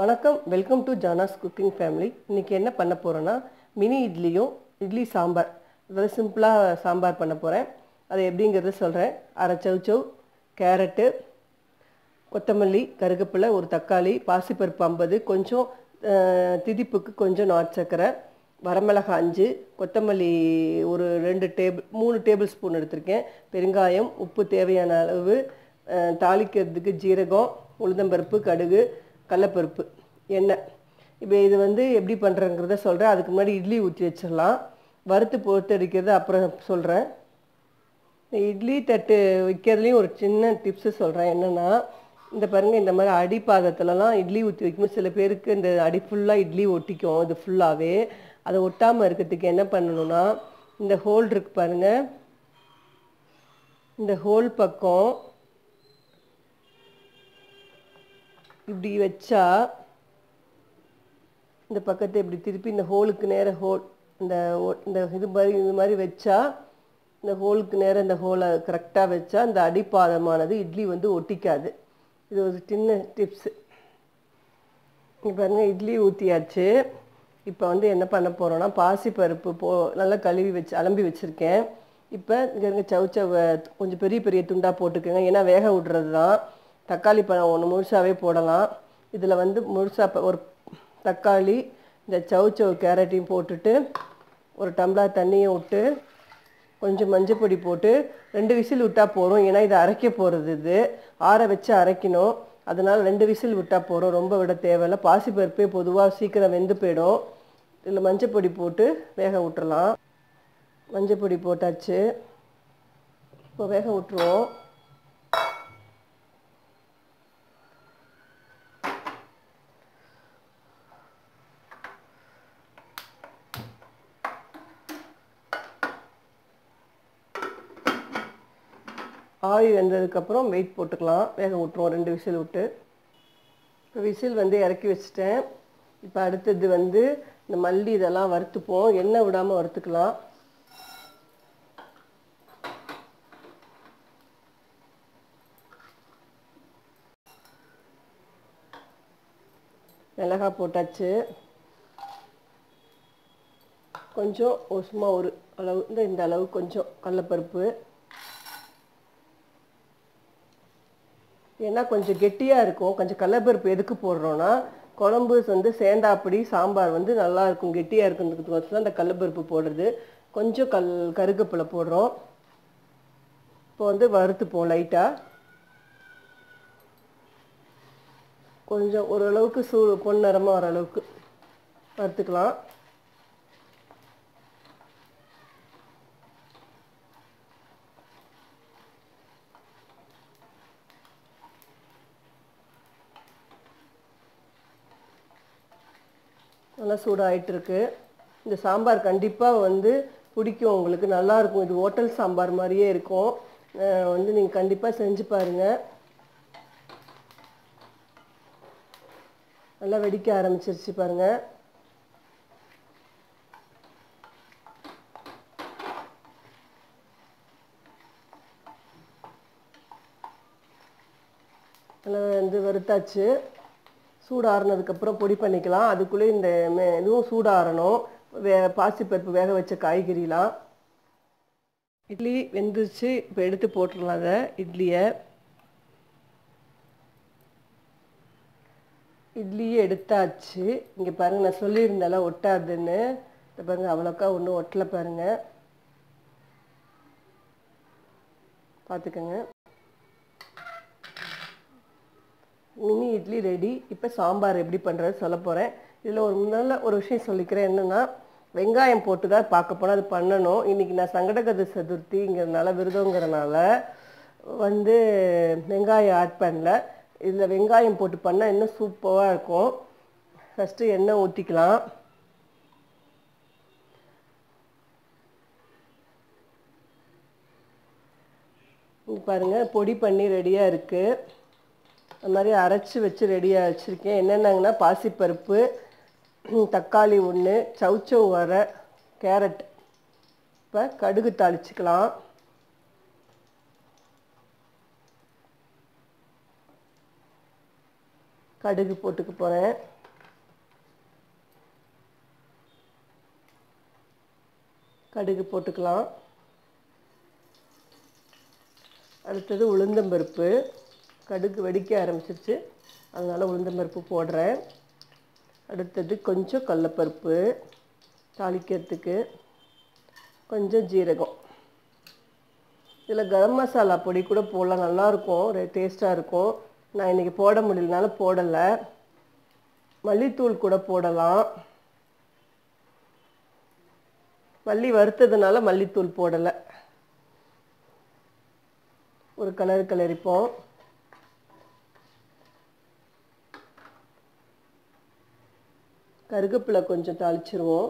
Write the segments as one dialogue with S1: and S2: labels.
S1: வணக்கம் welcome to Jana's cooking family இன்றைக்கி என்ன பண்ண போகிறோன்னா மினி இட்லியும் இட்லி சாம்பார் அதாவது சிம்பிளாக சாம்பார் பண்ண போகிறேன் அது எப்படிங்கிறத சொல்கிறேன் அரை சவுச்சவ் கேரட்டு கொத்தமல்லி கருகப்பிலை ஒரு தக்காளி பாசிப்பருப்பு ஐம்பது கொஞ்சம் அஹ், திதிப்புக்கு கொஞ்சம் நாட்டு சக்கரை வரமிளகாய் அஞ்சு கொத்தமல்லி ஒரு ரெண்டு டேபிள் மூணு டேபிள் ஸ்பூன் எடுத்திருக்கேன் பெருங்காயம் உப்பு தேவையான அளவு அஹ், தாளிக்கிறதுக்கு ஜீரகம் உளுந்தம்பருப்பு கடுகு கடலப்பருப்பு எண்ணெய் இப்போ இது வந்து எப்படி பண்ணுறங்கிறத சொல்கிறேன் அதுக்கு முன்னாடி இட்லி ஊற்றி வச்சிடலாம் வறுத்து பொறுத்து அடிக்கிறது அப்புறம் சொல்கிறேன் இட்லி தட்டு வைக்கிறதுலையும் ஒரு சின்ன டிப்ஸு சொல்கிறேன் என்னென்னா இந்த பாருங்க இந்த மாதிரி அடிப்பாதத்துலலாம் இட்லி ஊற்றி வைக்கும்போது சில பேருக்கு இந்த அடி ஃபுல்லாக இட்லி ஒட்டிக்கும் இது ஃபுல்லாகவே அதை ஒட்டாமல் இருக்கிறதுக்கு என்ன பண்ணணும்னா இந்த ஹோல் இருக்கு பாருங்க இந்த ஹோல் பக்கம் இப்படி வச்சா இந்த பக்கத்தை இப்படி திருப்பி இந்த ஹோலுக்கு நேர ஹோல் இந்த ஓ- இந்த இது மாதிரி இது மாதிரி வச்சா இந்த ஹோலுக்கு நேரம் இந்த ஹோலை கரெக்டாக வச்சா இந்த அடிப்பாதமானது இட்லி வந்து ஒட்டிக்காது இது ஒரு சின்ன டிப்ஸு இங்கே பாருங்க இட்லி ஊற்றியாச்சு இப்போ வந்து என்ன பண்ண போகிறோன்னா பாசிப்பருப்பு போ நல்லா கழுவி வச்சு அலம்பி வச்சுருக்கேன் இப்போ இங்கே இருக்க சவுச்சவை கொஞ்சம் பெரிய பெரிய துண்டாக போட்டுக்கோங்க ஏன்னா வேக விடுறது தான் தக்காளி பழம் ஒன்று முழுசாகவே போடலாம் இதில் வந்து முழுசாக ஒரு தக்காளி இந்த சவுச்சவ் கேரட்டையும் போட்டுட்டு ஒரு டம்ளர் தண்ணியும் விட்டு கொஞ்சம் மஞ்சள் பொடி போட்டு ரெண்டு விசில் விட்டால் போதும் ஏன்னா இது அரைக்க போகிறது இது ஆற வச்சு அரைக்கணும் அதனால் ரெண்டு விசில் விட்டால் போதும் ரொம்ப விட தேவையில்ல பாசிப்பருப்பே பொதுவாக சீக்கிரம் வெந்து போயிடும் இதில் மஞ்சள் பொடி போட்டு வேக விட்டுறலாம் மஞ்சள் பொடி போட்டாச்சு இப்போ வேக விட்டுருவோம் ஆவி வெந்ததுக்கப்புறம் வெயிட் போட்டுக்கலாம் வேக விட்டுருவோம் ரெண்டு விசில் விட்டு இப்போ விசில் வந்து இறக்கி வச்சுட்டேன் இப்போ அடுத்தது வந்து இந்த மல்லி இதெல்லாம் வறுத்துப்போம் எண்ணெய் விடாமல் வறுத்துக்கலாம் மிளகாய் போட்டாச்சு கொஞ்சம் ஒரு சும்மா ஒரு அளவு இந்த இந்த அளவு கொஞ்சம் கடலப்பருப்பு ஏன்னா கொஞ்சம் கெட்டியாக இருக்கும் கொஞ்சம் கடலப்பருப்பு எதுக்கு போடுறோன்னா குழம்பு வந்து சேந்தாப்படி சாம்பார் வந்து நல்லா இருக்கும் கெட்டியாக இருக்குன்றதுக்கு தான் அந்த கடலப்பருப்பு போடுறது கொஞ்சம் கல் கருகப்பிலை போடுறோம் இப்போ வந்து வறுத்துப்போம் லைட்டாக கொஞ்சம் ஓரளவுக்கு சூ பொன்னிறமாக வர அளவுக்கு வறுத்துக்கலாம் நல்லா சூடாகிட்டு இருக்கு இந்த சாம்பார் கண்டிப்பாக வந்து பிடிக்கும் உங்களுக்கு நல்லா இருக்கும் இது ஹோட்டல் சாம்பார் மாதிரியே இருக்கும் அஹ் வந்து நீங்கள் கண்டிப்பாக செஞ்சு பாருங்கள் நல்லா வெடிக்க ஆரம்பிச்சிருச்சு பாருங்க நல்லா வந்து வறுத்தாச்சு சூடு ஆறுனதுக்கப்புறம் பொடி பண்ணிக்கலாம் அதுக்குள்ளே இந்த மே இதுவும் சூடாறணும் வே பாசிப்பருப்பு வேக வச்ச காய்கறிலாம் இட்லி வெந்துருச்சு இப்போ எடுத்து போட்டுடலாம் அதை இட்லியை இட்லியே எடுத்தாச்சு இங்கே பாருங்க நான் சொல்லியிருந்தேன்ல ஒட்டாதுன்னு இந்த பாருங்க அவ்வளோக்கா ஒன்றும் ஒட்டலை பாருங்க பார்த்துக்கோங்க மினி இட்லி ரெடி இப்போ சாம்பார் எப்படி பண்ணுறது சொல்ல போகிறேன் இதில் ஒரு நல்ல ஒரு விஷயம் சொல்லிக்கிறேன் என்னென்னா வெங்காயம் போட்டு தான் பார்க்க போனால் அது பண்ணணும் இன்றைக்கி நான் சங்கடகத சதுர்த்திங்கிறதுனால விரதங்கிறனால வந்து வெங்காயம் ஆட் பண்ணல இதில் வெங்காயம் போட்டு பண்ணால் இன்னும் சூப்பராக இருக்கும் ஃபஸ்ட்டு எண்ணெய் ஊற்றிக்கலாம் இங்க பாருங்க பொடி பண்ணி ரெடியாக இருக்குது அது மாதிரி அரைச்சி வச்சு ரெடியாக வச்சுருக்கேன் என்னென்னங்கன்னா பாசிப்பருப்பு தக்காளி ஒன்று சவுச்சவ் வர கேரட் இப்போ கடுகு தாளிச்சுக்கலாம் கடுகு போட்டுக்க போகிறேன் கடுகு போட்டுக்கலாம் அடுத்தது உளுந்தம்பருப்பு கடுகு வெடிக்க ஆரம்பிச்சிருச்சு அதனால் உளுந்தம்பருப்பு போடுறேன் அடுத்தது கொஞ்சம் கடலப்பருப்பு தாளிக்கிறதுக்கு கொஞ்சம் ஜீரகம் இதில் கரம் மசாலா பொடி கூட போடலாம் நல்லாயிருக்கும் டேஸ்ட்டாக இருக்கும் நான் இன்றைக்கி போட முடியலனால போடலை மல்லித்தூள் கூட போடலாம் மல்லி வறுத்ததுனால மல்லித்தூள் போடலை ஒரு கலர் கலரிப்போம் கருகப்பிலை கொஞ்சம் தாளிச்சிருவோம்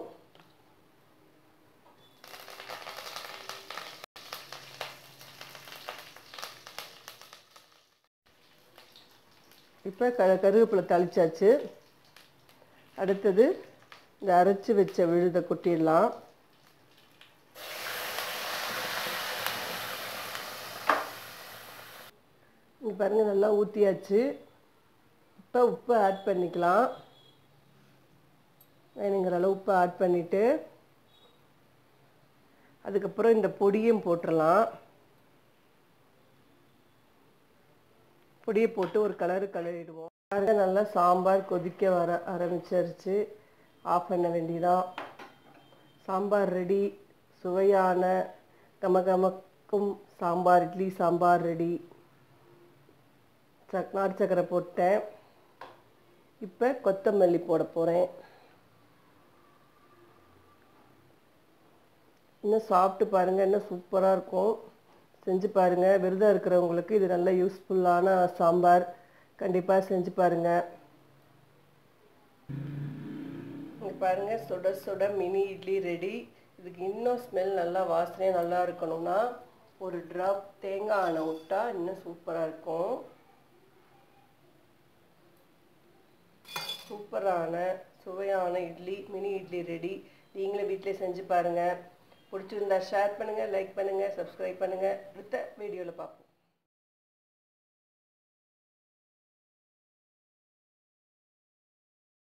S1: இப்போ க கருவேப்பிலை தாளிச்சாச்சு அடுத்தது இந்த அரைச்சி வச்ச விழுதை கொட்டிடலாம் இங்கே பாருங்கள் நல்லா ஊற்றியாச்சு இப்போ உப்பு ஆட் பண்ணிக்கலாம் வேணுங்கிற அளவு உப்பு ஆட் பண்ணிவிட்டு அதுக்கப்புறம் இந்த பொடியும் போட்டுடலாம் பொடியை போட்டு ஒரு கலரு கலரிடுவோம் பாருங்க நல்லா சாம்பார் கொதிக்க வர ஆரம்பிச்சிருச்சு ஆஃப் பண்ண வேண்டியதான் சாம்பார் ரெடி சுவையான கமகமக்கும் சாம்பார் இட்லி சாம்பார் ரெடி சக் நாட்டு சக்கரை போட்டேன் இப்போ கொத்தமல்லி போட போகிறேன் இன்னும் சாப்பிட்டு பாருங்கள் இன்னும் சூப்பராக இருக்கும் செஞ்சு பாருங்கள் விரதம் இருக்கிறவங்களுக்கு இது நல்ல யூஸ்ஃபுல்லான சாம்பார் கண்டிப்பாக செஞ்சு பாருங்கள் இங்கே பாருங்கள் சுட சுட மினி இட்லி ரெடி இதுக்கு இன்னும் ஸ்மெல் நல்லா வாசனையாக நல்லா இருக்கணும்னா ஒரு ட்ராப் தேங்காய் எண்ணெய் விட்டா இன்னும் சூப்பராக இருக்கும் சூப்பரான சுவையான இட்லி மினி இட்லி ரெடி நீங்களே வீட்டிலே செஞ்சு பாருங்கள் பிடிச்சிருந்தா ஷேர் பண்ணுங்கள் லைக் பண்ணுங்கள் சப்ஸ்கிரைப் பண்ணுங்கள் அடுத்த வீடியோவில் பார்ப்போம்